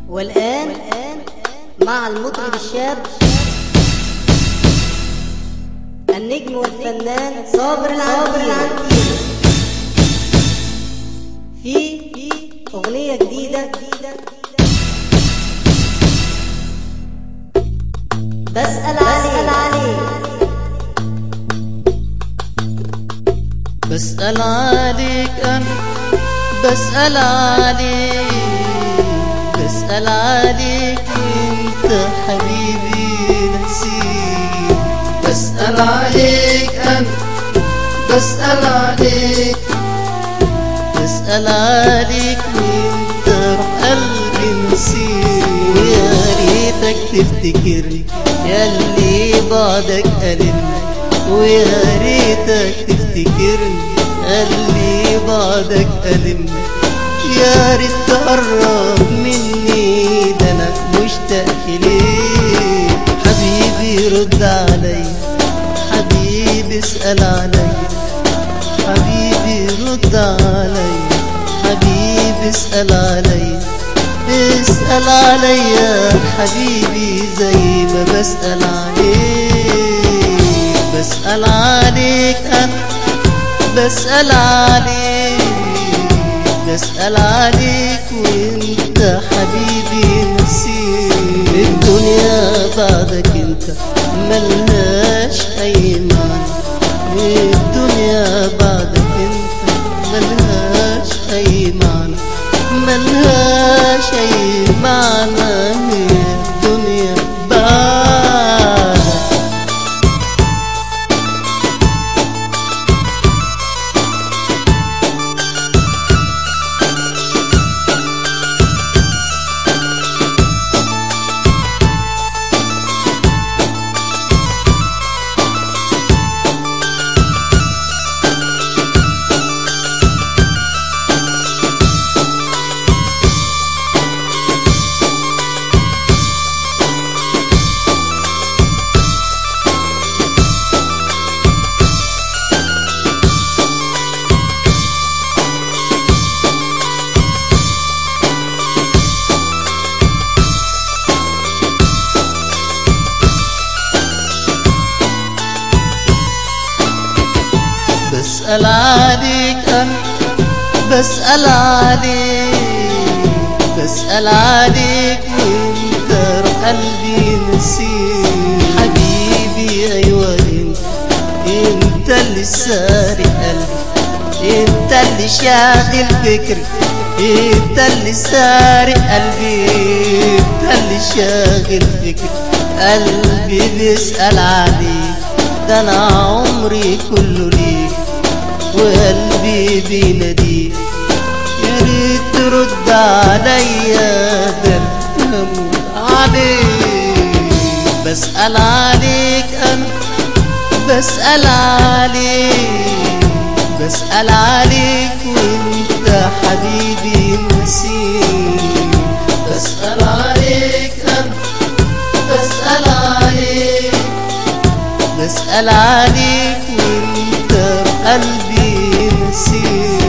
والآن مع المطرب الشاب النجم والفنان صابر العنتيل في أغنية جديدة بسأل عليك بسأل عليك أنا بسأل عليك بسأل عليك انت حبيبي نسيت بسأل عليك أنا بسأل عليك بسأل عليك وانت روح قلبي نسيت يا ريتك تفتكرني يا اللي بعدك ألمني ويا ريتك تفتكرني اللي بعدك ألمني يا ريت تقرب مني ده انا مشتاق ليك حبيبي رد علي حبيبي اسأل علي حبيبي رد علي حبيبي اسأل علي اسأل عليا حبيبي زي ما بسأل عليك بسأل عليك أنا بسأل عليك بسأل عليك وانت حبيبي نسيت الدنيا بعدك انت ملهاش اي معنى الدنيا بعدك انت ملهاش اي معنى ملهاش اي معنى الدنيا بعدك بسأل عليك أنا بسأل عليك بسأل عليك وانت روح قلبي نسيت حبيبي أيوة انت انت اللي سارق قلبي انت اللي شاغل فكري انت اللي سارق قلبي انت اللي شاغل فكري قلبي بيسأل عليك ده انا عمري كله ليك وقلبي بيناديك يا ريت ترد عليا ده أنا هموت عليك بسأل عليك انا بسأل عليك بسأل عليك وانت حبيبي نسيت بسأل عليك انا بسأل عليك بسأل عليك وانت قلبي نسيت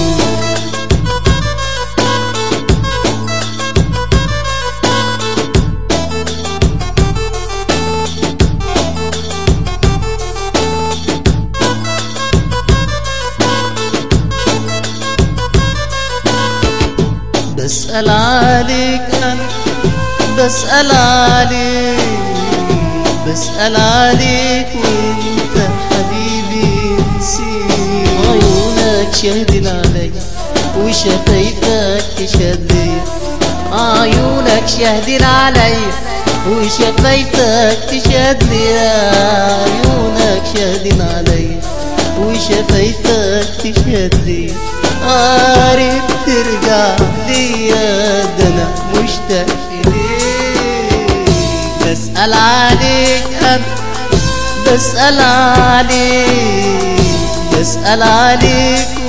بسأل عليك أنا بسأل عليك بسأل عليك وانت حبيبي نسيت عيونك شهدين علي وشفايفك تشهد لي عيونك شهدين علي وشفايفك تشهد لي عيونك شهدين علي وشفايفك تشهد لي قارب ترجع ليا ده انا مشتاق ليك بسأل عليك أنا بسأل عليك بسأل عليك